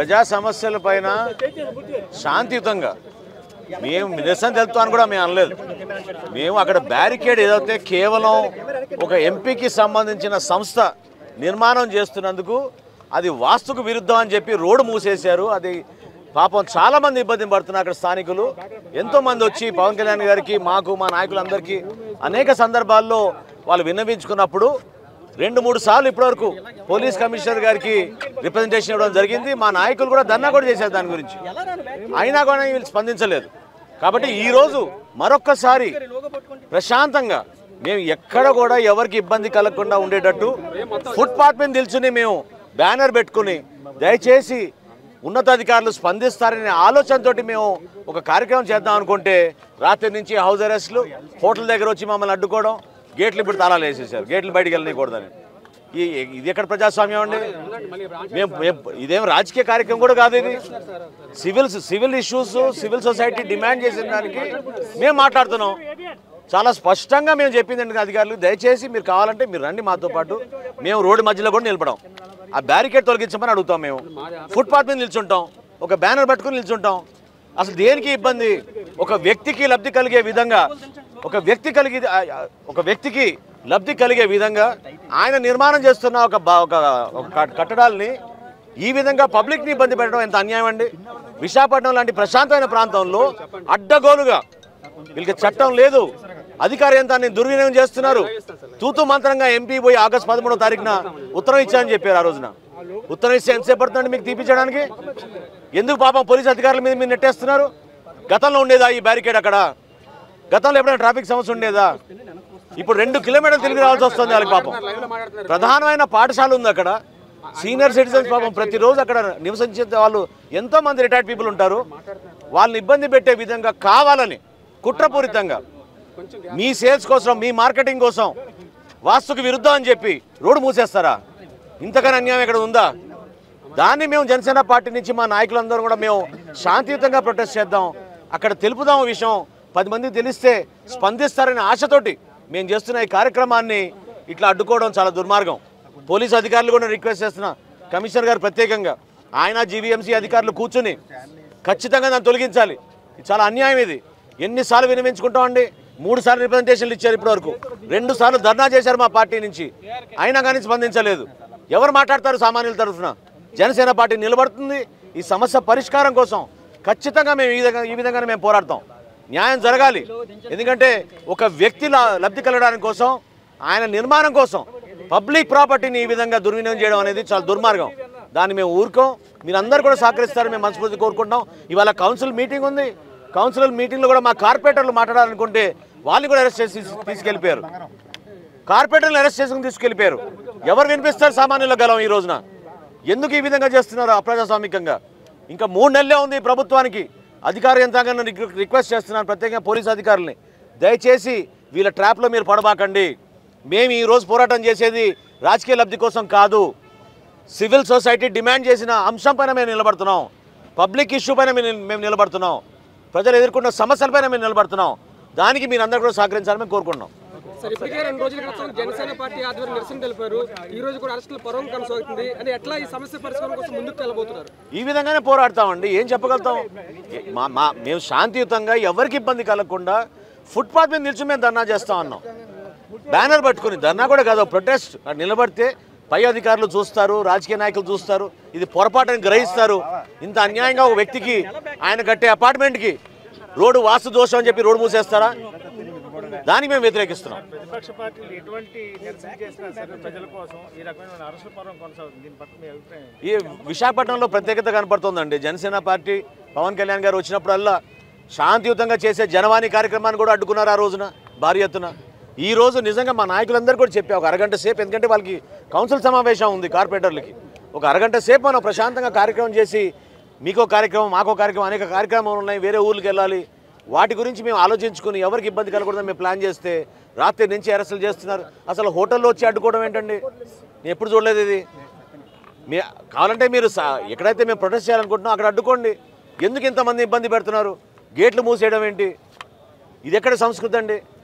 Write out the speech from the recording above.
ప్రజా సమస్యల పైన శాంతియుతంగా మేము నిరసన తెలుపుతామని కూడా మేము అనలేదు మేము అక్కడ బ్యారికేడ్ ఏదైతే కేవలం ఒక ఎంపీకి సంబంధించిన సంస్థ నిర్మాణం చేస్తున్నందుకు అది వాస్తుకు విరుద్ధం అని చెప్పి రోడ్డు మూసేశారు అది పాపం చాలా మంది ఇబ్బంది పడుతున్నారు అక్కడ స్థానికులు ఎంతో మంది వచ్చి పవన్ కళ్యాణ్ గారికి మాకు మా నాయకులందరికీ అనేక సందర్భాల్లో వాళ్ళు విన్నవించుకున్నప్పుడు రెండు మూడు సార్లు ఇప్పటివరకు పోలీస్ కమిషనర్ గారికి రిప్రజెంటేషన్ ఇవ్వడం జరిగింది మా నాయకులు కూడా ధర్నా కూడా చేశారు దాని గురించి అయినా కూడా వీళ్ళు స్పందించలేదు కాబట్టి ఈరోజు మరొక్కసారి ప్రశాంతంగా మేము ఎక్కడ కూడా ఎవరికి ఇబ్బంది కలగకుండా ఉండేటట్టు ఫుట్పాత్ మీద నిల్చుని మేము బ్యానర్ పెట్టుకుని దయచేసి ఉన్నతాధికారులు స్పందిస్తారనే ఆలోచనతోటి మేము ఒక కార్యక్రమం చేద్దాం అనుకుంటే రాత్రి నుంచి హౌస్ అరెస్ట్లు హోటల్ దగ్గర వచ్చి మమ్మల్ని అడ్డుకోవడం గేట్లు ఇప్పుడు తాళాలు వేసేసారు గేట్లు బయటికి వెళ్ళనీయకూడదని ఈ ఇది ఎక్కడ ప్రజాస్వామ్యం అండి మేము మేము- ఇదేం రాజకీయ కార్యక్రమం కూడా కాదు ఇది civil civil issues civil society demand చేసిన దానికి మేము మాట్లాడుతున్నాం చాలా స్పష్టంగా మేము చెప్పింది ఏంటంటే అధికారులు దయచేసి మీరు కావాలంటే మీరు రండి మాతో పాటు మేము రోడ్డు మధ్యలో కూడా నిలబడం ఆ బ్యారికేడ్ తొలగించమని అడుగుతాం మేము ఫుట్పాత్ మీద నిల్చుంటాం ఒక బ్యానర్ పట్టుకుని నిల్చుంటాం అసలు దేనికి ఇబ్బంది ఒక వ్యక్తికి లబ్ధి కలిగే విధంగా ఒక వ్యక్తి కలిగి ఆ- ఆ- ఒక వ్యక్తికి లబ్ధి కలిగే విధంగా ఆయన నిర్మాణం చేస్తున్న ఒక బా- ఒక ఒక కట్- కట్టడాల్ని ఈ విధంగా పబ్లిక్ని ఇబ్బంది పెట్టడం ఎంత అన్యాయం అండి విశాఖపట్నం లాంటి ప్రశాంతమైన ప్రాంతంలో అడ్డగోలుగా వీళ్ళకి చట్టం లేదు అధికార యంత్రాన్ని దుర్వినియోగం చేస్తున్నారు తూతు మంత్రంగా ఎంపీ పోయి ఆగస్టు పదమూడో తారీఖున ఉత్తరం ఇచ్చారని చెప్పారు ఆ రోజున ఉత్తరం ఇస్తే ఎంతసేపు పడుతుందండి మీకు తీపించడానికి ఎందుకు పాపం పోలీస్ అధికారుల మీద మీరు నెట్టేస్తున్నారు గతంలో ఉండేదా ఈ బ్యారికేడ్ అక్కడ గతంలో ఎప్పుడైనా ట్రాఫిక్ సమస్య ఉండేదా ఇప్పుడు రెండు కిలోమీటర్లు తిరిగి రావాల్సి వస్తుంది వాళ్ళకి పాపం ప్రధానమైన పాఠశాల ఉంది అక్కడ సీనియర్ సిటిజన్స్ పాపం ప్రతిరోజు అక్కడ నివసించే వాళ్ళు ఎంతో మంది రిటైర్డ్ పీపుల్ ఉంటారు వాళ్ళని ఇబ్బంది పెట్టే విధంగా కావాలని కుట్రపూరితంగా మీ సేల్స్ కోసం మీ మార్కెటింగ్ కోసం వాస్తుకు విరుద్ధం అని చెప్పి రోడ్డు మూసేస్తారా ఇంతకన్నా అన్యాయం ఇక్కడ ఉందా దాన్ని మేము జనసేన పార్టీ నుంచి మా నాయకులందరూ కూడా మేము శాంతియుతంగా ప్రొటెస్ట్ చేద్దాం అక్కడ తెలుపుదాం ఈ విషయం పది మందికి తెలిస్తే స్పందిస్తారనే ఆశతోటి మేము చేస్తున్న ఈ కార్యక్రమాన్ని ఇట్లా అడ్డుకోవడం చాలా దుర్మార్గం పోలీసు అధికారులు కూడా రిక్వెస్ట్ చేస్తున్నా కమిషనర్ గారు ప్రత్యేకంగా ఆయన జీవీఎంసీ అధికారులు కూర్చుని ఖచ్చితంగా దాన్ని తొలగించాలి ఇది చాలా అన్యాయం ఇది ఎన్నిసార్లు వినిపించుకుంటామండి మూడు సార్లు రిప్రజెంటేషన్లు ఇచ్చారు ఇప్పటివరకు రెండు సార్లు ధర్నా చేశారు మా పార్టీ నుంచి అయినా కానీ స్పందించలేదు ఎవరు మాట్లాడతారు సామాన్యుల తరఫున జనసేన పార్టీ నిలబడుతుంది ఈ సమస్య పరిష్కారం కోసం ఖచ్చితంగా మేము ఈ విధంగా ఈ విధంగానే మేము పోరాడతాం న్యాయం జరగాలి ఎందుకంటే ఒక వ్యక్తి లా- లబ్ధి కలగడానికి కోసం ఆయన నిర్మాణం కోసం పబ్లిక్ ప్రాపర్టీని ఈ విధంగా దుర్వినియోగం చేయడం అనేది చాలా దుర్మార్గం దాన్ని మేము ఊరుకోం మీరందరూ కూడా సహకరిస్తారని మేము మనస్ఫూర్తి కోరుకుంటున్నాం ఇవాళ కౌన్సిల్ మీటింగ్ ఉంది కౌన్సిల్ మీటింగ్లో కూడా మా కార్పొరేటర్లు మాట్లాడాలనుకుంటే వాళ్ళని కూడా అరెస్ట్ చేసి తీసుకెళ్ళిపోయారు కార్పొరేటర్లు అరెస్ట్ చేసుకుని తీసుకెళ్ళిపోయారు ఎవరు వినిపిస్తారు సామాన్యుల గలం ఈ రోజున ఎందుకు ఈ విధంగా చేస్తున్నారు అప్రజాస్వామికంగా ఇంకా మూడు నెలలే ఉంది ఈ ప్రభుత్వానికి అధికార యంత్రాంగాన్ని రిక్వ- రిక్వెస్ట్ చేస్తున్నాను ప్రత్యేకంగా పోలీస్ అధికారుల్ని దయచేసి వీళ్ళ ట్రాప్లో మీరు పడబాకండి మేము ఈ రోజు పోరాటం చేసేది రాజకీయ లబ్ధి కోసం కాదు సివిల్ సొసైటీ డిమాండ్ చేసిన అంశం పైన మేము నిలబడుతున్నాం పబ్లిక్ ఇష్యూ పైన మేము నిల- మేము నిలబడుతున్నాం ప్రజలు ఎదుర్కొన్న సమస్యలపైన మేము నిలబడుతున్నాం దానికి మీరు అందరూ కూడా సహకరించాలని మేము కోరుకుంటున్నాం సార్ ఇప్పటికే రెండు రోజుల క్రితం జనసేన పార్టీ ఆధ్వర్యం నిరసన తెలిపారు ఈ రోజు కూడా అరెస్టుల పర్వం కొనసాగుతుంది అంటే ఎట్లా ఈ సమస్య పరిష్కారం కోసం ముందుకు వెళ్ళబోతున్నారు ఈ విధంగానే పోరాడతామండి ఏం చెప్పగలుగుతాం ఏ- మా మా మేము శాంతియుతంగా ఎవరికి ఇబ్బంది కలగకుండా ఫుట్పాత్ మీద నిల్చుని మేము ధర్నా చేస్తాం అన్నాం బ్యానర్ పట్టుకుని ధర్నా కూడా కాదు ప్రొటెస్ట్ అక్కడ నిలబడితే పై అధికారులు చూస్తారు రాజకీయ నాయకులు చూస్తారు ఇది పొరపాటుని గ్రహిస్తారు ఇంత అన్యాయంగా ఒక వ్యక్తికి ఆయన కట్టే అపార్ట్మెంట్కి రోడ్డు వాస్తు దోషం అని చెప్పి రోడ్డు మూసేస్తారా దానికి మేము వ్యతిరేకిస్తున్నాం ప్రతిపక్ష పార్టీలు ఎటువంటి నిరసన చేసినా సరే ప్రజల కోసం ఈ రకమైన అరెస్టుల పర్వం కొనసాగుతుంది దీని పట్ల మీ అభిప్రాయం ఏంటి? ఈ విశాఖపట్నంలో ప్రత్యేకత కనపడుతోందండి జనసేన పార్టీ పవన్ కళ్యాణ్ గారు వచ్చినప్పుడల్లా శాంతియుతంగా చేసే జనవాణి కార్యక్రమాన్ని కూడా అడ్డుకున్నారు ఆ రోజున భారీ ఎత్తున ఈ రోజు నిజంగా మా నాయకులందరూ కూడా చెప్పా ఒక అరగంట సేపు ఎందుకంటే వాళ్ళకి కౌన్సిల్ సమావేశం ఉంది కార్పొరేటర్లకి ఒక అరగంట సేపు మనం ప్రశాంతంగా కార్యక్రమం చేసి మీకో కార్యక్రమం మాకో కార్యక్రమం అనేక కార్యక్రమాలు ఉన్నాయి వేరే ఊర్లకు వెళ్ళాలి వాటి గురించి మేము ఆలోచించుకుని ఎవరికి ఇబ్బంది కలగకూడదని మేము ప్లాన్ చేస్తే రాత్రి నుంచి అరెస్టులు చేస్తున్నారు అసలు హోటల్లో వచ్చి అడ్డుకోవడం ఏంటండి నేను ఎప్పుడు చూడలేదు ఇది మీ కావాలంటే మీరు సా- ఎక్కడైతే మేము ప్రొటెస్ట్ చేయాలనుకుంటున్నాం అక్కడ అడ్డుకోండి ఎందుకు ఇంతమంది ఇబ్బంది పెడుతున్నారు గేట్లు మూసేయడం ఏంటి ఇది ఎక్కడ సంస్కృతి అండి